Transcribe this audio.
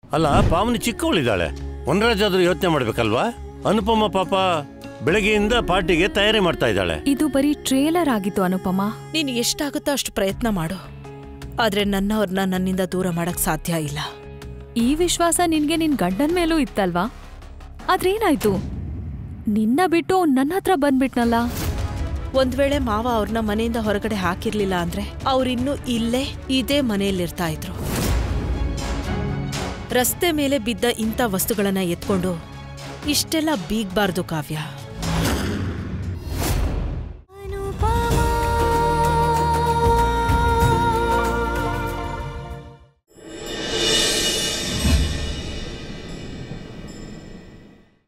ಅಲ್ಲ ಪಾವನಿ ಚಿಕ್ಕವಳಿದ್ದಾಳೆ ವನರಾಜ್ ಆದ್ರೂ ಯೋಚನೆ ಮಾಡ್ಬೇಕಲ್ವಾ ಅನುಪಮ ಪಾಪ ಬೆಳಗ್ಗೆಯಿಂದ ಪಾರ್ಟಿಗೆ ತಯಾರಿ ಮಾಡ್ತಾ ಇದ್ದಾಳೆ ಇದು ಬರೀ ಟ್ರೇಲರ್ ಆಗಿತ್ತು ಅನುಪಮ ನೀನು ಎಷ್ಟಾಗುತ್ತೋ ಅಷ್ಟು ಪ್ರಯತ್ನ ಮಾಡು ಆದ್ರೆ ನನ್ನವ್ರನ್ನ ನನ್ನಿಂದ ದೂರ ಮಾಡಕ್ ಸಾಧ್ಯ ಇಲ್ಲ ಈ ವಿಶ್ವಾಸ ನಿನ್ಗೆ ನಿನ್ ಗಂಡನ್ ಮೇಲೂ ಇತ್ತಲ್ವಾ ಆದ್ರೇನಾಯ್ತು ನಿನ್ನ ಬಿಟ್ಟು ನನ್ನ ಹತ್ರ ಬಂದ್ಬಿಟ್ನಲ್ಲ ಒಂದ್ ವೇಳೆ ಮಾವ ಅವ್ರನ್ನ ಮನೆಯಿಂದ ಹೊರಗಡೆ ಹಾಕಿರ್ಲಿಲ್ಲ ಅಂದ್ರೆ ಅವ್ರಿನ್ನೂ ಇಲ್ಲೇ ಇದೇ ಮನೆಯಲ್ಲಿರ್ತಾ ಇದ್ರು ರಸ್ತೆ ಮೇಲೆ ಬಿದ್ದ ಇಂಥ ವಸ್ತುಗಳನ್ನ ಎತ್ಕೊಂಡು ಇಷ್ಟೆಲ್ಲ ಬೀಗ್ಬಾರ್ದು ಕಾವ್ಯ